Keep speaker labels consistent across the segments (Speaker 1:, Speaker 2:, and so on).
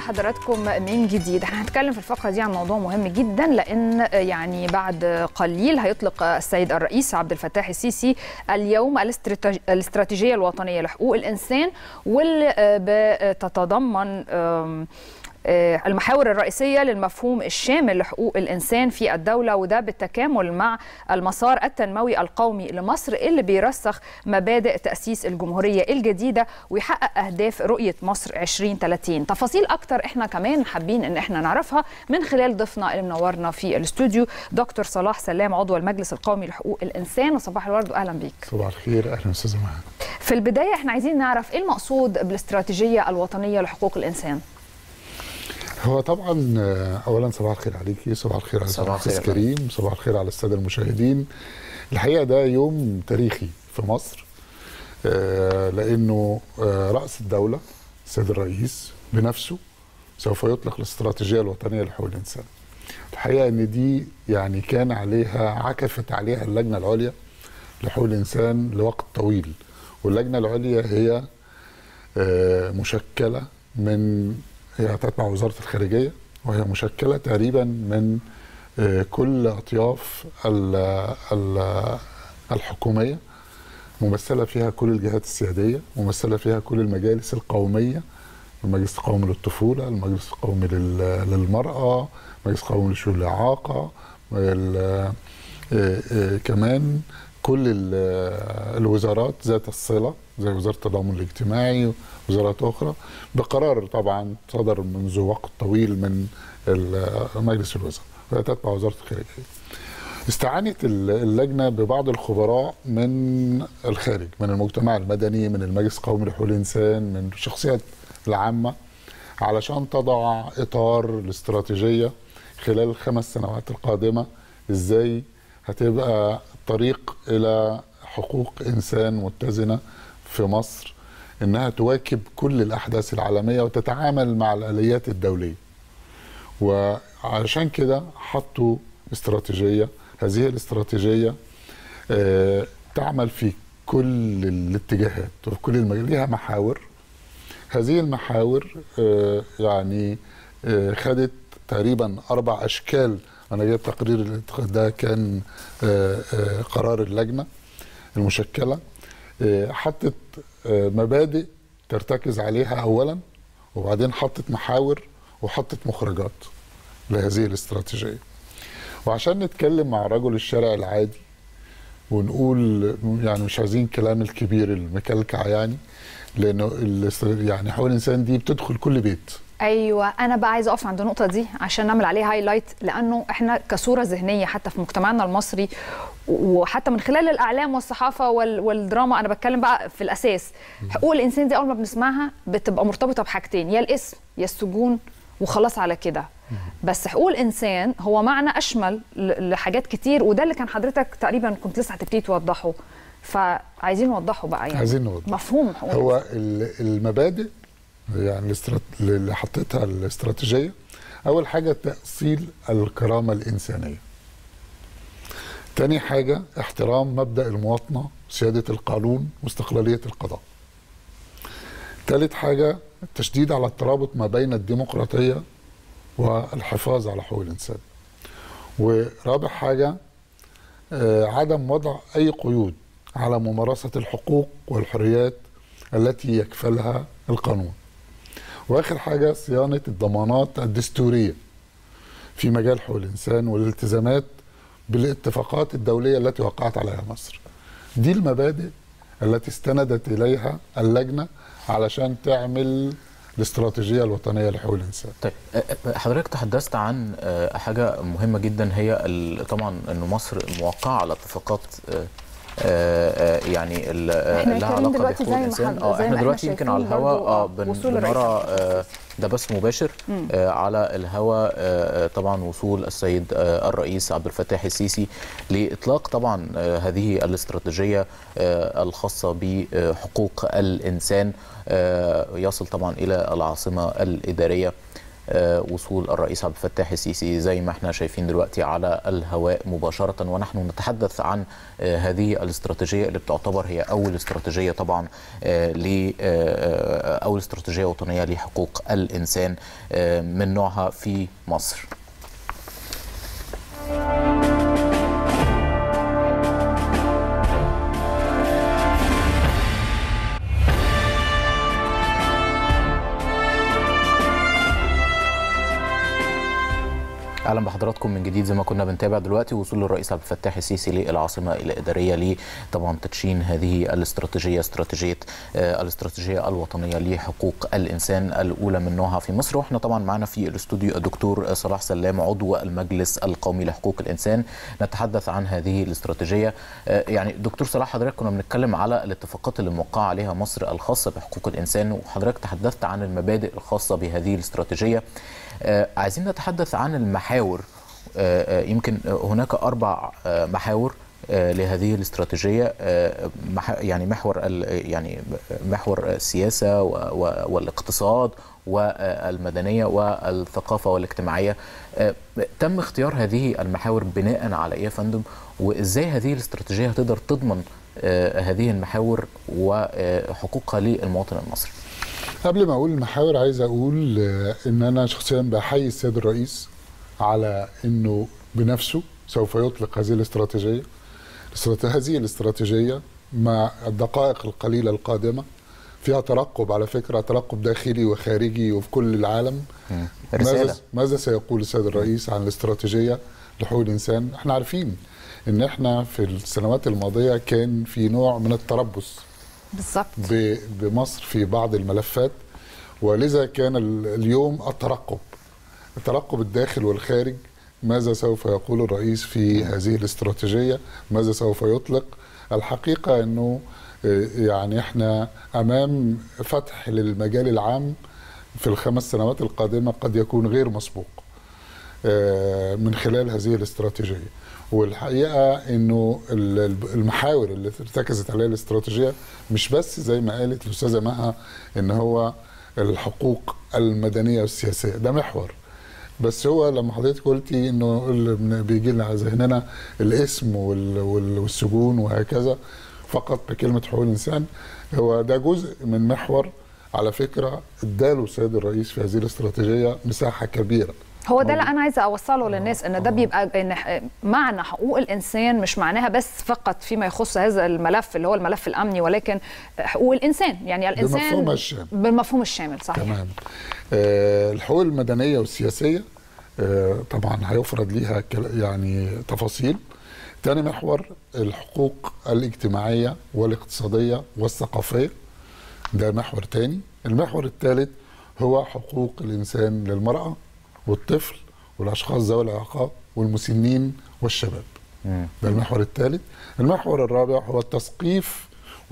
Speaker 1: بحضراتكم من جديد احنا هنتكلم في الفقره دي عن موضوع مهم جدا لان يعني بعد قليل هيطلق السيد الرئيس عبد الفتاح السيسي اليوم الاستراتيجيه الوطنيه لحقوق الانسان واللي بتتضمن المحاور الرئيسيه للمفهوم الشامل لحقوق الانسان في الدوله وده بالتكامل مع المسار التنموي القومي لمصر اللي بيرسخ مبادئ تاسيس الجمهوريه الجديده ويحقق اهداف رؤيه مصر 2030 تفاصيل اكتر احنا كمان حابين ان احنا نعرفها من خلال ضيفنا اللي منورنا في الاستوديو دكتور صلاح سلام عضو المجلس القومي لحقوق الانسان وصباح الورد واهلا بيك
Speaker 2: صباح الخير اهلا استاذه مها
Speaker 1: في البدايه احنا عايزين نعرف ايه المقصود بالاستراتيجيه الوطنيه لحقوق الانسان
Speaker 2: هو طبعا اولا صباح الخير عليكي صباح الخير على
Speaker 3: صباح
Speaker 2: الخير كريم صباح الخير على الساده المشاهدين الحقيقه ده يوم تاريخي في مصر لانه راس الدوله السيد الرئيس بنفسه سوف يطلق الاستراتيجيه الوطنيه لحقوق الانسان الحقيقه ان دي يعني كان عليها عكفت عليها اللجنه العليا لحقوق الانسان لوقت طويل واللجنه العليا هي مشكله من هي تتبع وزارة الخارجية وهي مشكلة تقريبا من كل أطياف الحكومية ممثلة فيها كل الجهات السيادية ممثلة فيها كل المجالس القومية المجلس القومي للطفولة المجلس القومي للمرأة المجلس القومي لشؤون الإعاقة كمان كل الوزارات ذات الصلة زي وزارة التضامن الاجتماعي وزارات أخرى بقرار طبعا صدر منذ وقت طويل من مجلس الوزراء وهي تتبع وزارة الخارجية استعانت اللجنة ببعض الخبراء من الخارج من المجتمع المدني من المجلس القومي لحقوق الإنسان من الشخصيات العامة علشان تضع إطار الاستراتيجية خلال الخمس سنوات القادمة إزاي هتبقى طريق إلى حقوق إنسان متزنة في مصر انها تواكب كل الاحداث العالميه وتتعامل مع الاليات الدوليه. وعشان كده حطوا استراتيجيه، هذه الاستراتيجيه آه تعمل في كل الاتجاهات وفي كل المجال ليها محاور. هذه المحاور آه يعني آه خدت تقريبا اربع اشكال انا جايب تقرير ده كان قرار اللجنه المشكله حطت مبادئ ترتكز عليها اولا وبعدين حطت محاور وحطت مخرجات لهذه الاستراتيجيه وعشان نتكلم مع رجل الشارع العادي ونقول يعني مش عايزين كلام الكبير المكلكع يعني لانه يعني حقوق الانسان دي بتدخل كل بيت
Speaker 1: ايوه انا بقى عايزه اقف عند النقطه دي عشان نعمل عليها هايلايت لانه احنا كصوره ذهنيه حتى في مجتمعنا المصري وحتى من خلال الاعلام والصحافه والدراما انا بتكلم بقى في الاساس حقوق الانسان دي اول ما بنسمعها بتبقى مرتبطه بحاجتين يا الاسم يا السجون وخلاص على كده بس حقوق الانسان هو معنى اشمل لحاجات كتير وده اللي كان حضرتك تقريبا كنت لسه هتبتدي توضحه فعايزين نوضحه بقى يعني
Speaker 2: عايزين نوضح
Speaker 1: مفهوم حقوق
Speaker 2: هو المبادئ يعني اللي حطيتها الاستراتيجيه اول حاجه تاصيل الكرامه الانسانيه تاني حاجه احترام مبدا المواطنه سياده القانون واستقلاليه القضاء تالت حاجه التشديد على الترابط ما بين الديمقراطيه والحفاظ على حقوق الانسان ورابع حاجه عدم وضع اي قيود على ممارسه الحقوق والحريات التي يكفلها القانون واخر حاجه صيانه الضمانات الدستوريه في مجال حقوق الانسان والالتزامات بالاتفاقات الدوليه التي وقعت عليها مصر. دي المبادئ التي استندت اليها اللجنه علشان تعمل الاستراتيجيه الوطنيه لحقوق الانسان.
Speaker 3: طيب حضرتك تحدثت عن حاجه مهمه جدا هي طبعا ان مصر موقعه على اتفاقات يعني لها علاقه بحقوق الانسان اه احنا دلوقتي يمكن على الهواء اه بنرى ده بث مباشر آه على الهواء آه طبعا وصول السيد آه الرئيس عبد الفتاح السيسي لاطلاق طبعا آه هذه الاستراتيجيه آه الخاصه بحقوق الانسان آه يصل طبعا الى العاصمه الاداريه وصول الرئيس عبد الفتاح السيسي زي ما احنا شايفين دلوقتي على الهواء مباشره ونحن نتحدث عن هذه الاستراتيجيه اللي بتعتبر هي اول استراتيجيه طبعا ل اول استراتيجيه وطنيه لحقوق الانسان من نوعها في مصر. اهلا بحضراتكم من جديد زي ما كنا بنتابع دلوقتي وصول الرئيس عبد الفتاح السيسي للعاصمه الاداريه لطبعا تدشين هذه الاستراتيجيه استراتيجيه آه الاستراتيجيه الوطنيه لحقوق الانسان الاولى من نوعها في مصر واحنا طبعا معنا في الاستوديو الدكتور صلاح سلام عضو المجلس القومي لحقوق الانسان نتحدث عن هذه الاستراتيجيه آه يعني دكتور صلاح حضرتك كنا بنتكلم على الاتفاقات اللي موقعه عليها مصر الخاصه بحقوق الانسان وحضرتك تحدثت عن المبادئ الخاصه بهذه الاستراتيجيه آه عايزين نتحدث عن المحاور آه يمكن هناك اربع آه محاور لهذه الاستراتيجيه يعني محور يعني محور السياسه والاقتصاد والمدنيه والثقافه والاجتماعيه تم اختيار هذه المحاور بناء على ايه يا فندم وازاي هذه الاستراتيجيه هتقدر تضمن هذه المحاور وحقوقها للمواطن المصري
Speaker 2: قبل ما اقول المحاور عايز اقول ان انا شخصيا بحيي السيد الرئيس على انه بنفسه سوف يطلق هذه الاستراتيجيه هذه الاستراتيجيه مع الدقائق القليله القادمه فيها ترقب على فكره ترقب داخلي وخارجي وفي كل العالم ماذا ماذا سيقول السيد الرئيس عن الاستراتيجيه لحقوق الانسان احنا عارفين ان احنا في السنوات الماضيه كان في نوع من التربص
Speaker 1: بالظبط
Speaker 2: بمصر في بعض الملفات ولذا كان اليوم الترقب الترقب الداخل والخارج ماذا سوف يقول الرئيس في هذه الاستراتيجيه ماذا سوف يطلق الحقيقه انه يعني احنا امام فتح للمجال العام في الخمس سنوات القادمه قد يكون غير مسبوق من خلال هذه الاستراتيجيه والحقيقه انه المحاور اللي ارتكزت عليها الاستراتيجيه مش بس زي ما قالت الاستاذه مها ان هو الحقوق المدنيه والسياسيه ده محور بس هو لما حضرتك قلتي انه بيجي لنا على ذهننا الاسم والسجون وهكذا فقط بكلمه حقوق الانسان هو ده جزء من محور على فكره اداله السيد الرئيس في هذه الاستراتيجيه مساحه كبيره
Speaker 1: هو ده اللي انا عايزه اوصله للناس ان ده بيبقى ان معنى حقوق الانسان مش معناها بس فقط فيما يخص هذا الملف اللي هو الملف الامني ولكن حقوق الانسان يعني الانسان
Speaker 2: بالمفهوم الشامل
Speaker 1: بالمفهوم الشامل صحيح
Speaker 2: تمام آه الحقوق المدنيه والسياسيه آه طبعا هيفرض ليها يعني تفاصيل تاني محور الحقوق الاجتماعيه والاقتصاديه والثقافيه ده محور تاني المحور الثالث هو حقوق الانسان للمراه والطفل والاشخاص ذوي الاعاقه والمسنين والشباب. مم. ده المحور الثالث. المحور الرابع هو التثقيف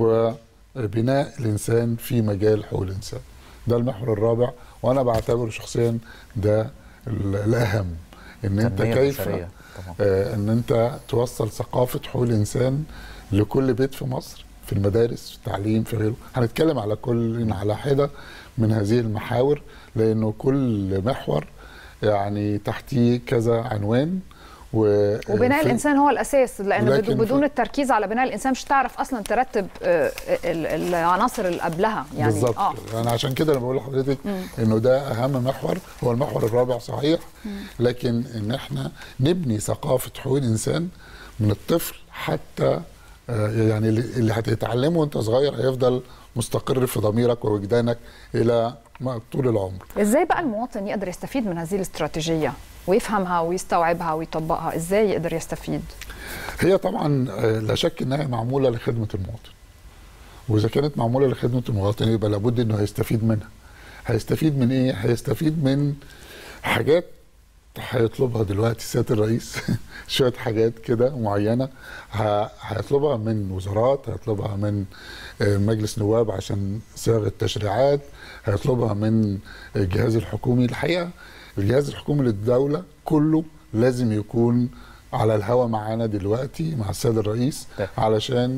Speaker 2: وبناء الانسان في مجال حقوق الانسان. ده المحور الرابع وانا بعتبره شخصيا ده الاهم ان انت كيف آه ان انت توصل ثقافه حقوق الانسان لكل بيت في مصر في المدارس في التعليم في غيره هنتكلم على كل على حده من هذه المحاور لانه كل محور يعني تحتيه كذا عنوان
Speaker 1: و وبناء الانسان هو الاساس لان بدون التركيز على بناء الانسان مش تعرف اصلا ترتب العناصر اللي قبلها يعني
Speaker 2: بالظبط اه يعني عشان كده انا بقول لحضرتك انه ده اهم محور هو المحور الرابع صحيح مم. لكن ان احنا نبني ثقافه حقوق الانسان من الطفل حتى يعني اللي هتتعلمه وانت صغير هيفضل مستقر في ضميرك ووجدانك الى طول العمر
Speaker 1: ازاي بقى المواطن يقدر يستفيد من هذه الاستراتيجيه ويفهمها ويستوعبها ويطبقها ازاي يقدر يستفيد
Speaker 2: هي طبعا لا شك انها معموله لخدمه المواطن واذا كانت معموله لخدمه المواطن يبقى لابد انه هيستفيد منها هيستفيد من ايه هيستفيد من حاجات هيطلبها دلوقتي سياده الرئيس شويه حاجات كده معينه هيطلبها من وزارات هيطلبها من مجلس نواب عشان صياغه تشريعات هيطلبها من الجهاز الحكومي الحقيقه الجهاز الحكومي للدوله كله لازم يكون على الهوا معانا دلوقتي مع السيد الرئيس علشان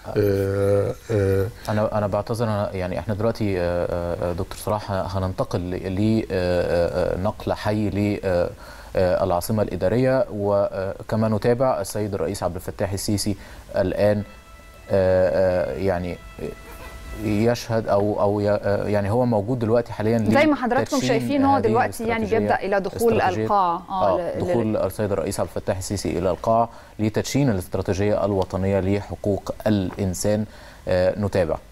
Speaker 3: آه آه انا انا بعتذر يعني احنا دلوقتي دكتور صلاح هننتقل لنقل حي ل العاصمه الاداريه وكما نتابع السيد الرئيس عبد الفتاح السيسي الان يعني يشهد او او يعني هو موجود دلوقتي حاليا
Speaker 1: زي ما حضراتكم شايفين هو دلوقتي يعني بيبدا الى دخول القاعه
Speaker 3: اه دخول السيد الرئيس عبد الفتاح السيسي الى القاعه لتدشين الاستراتيجيه الوطنيه لحقوق الانسان نتابع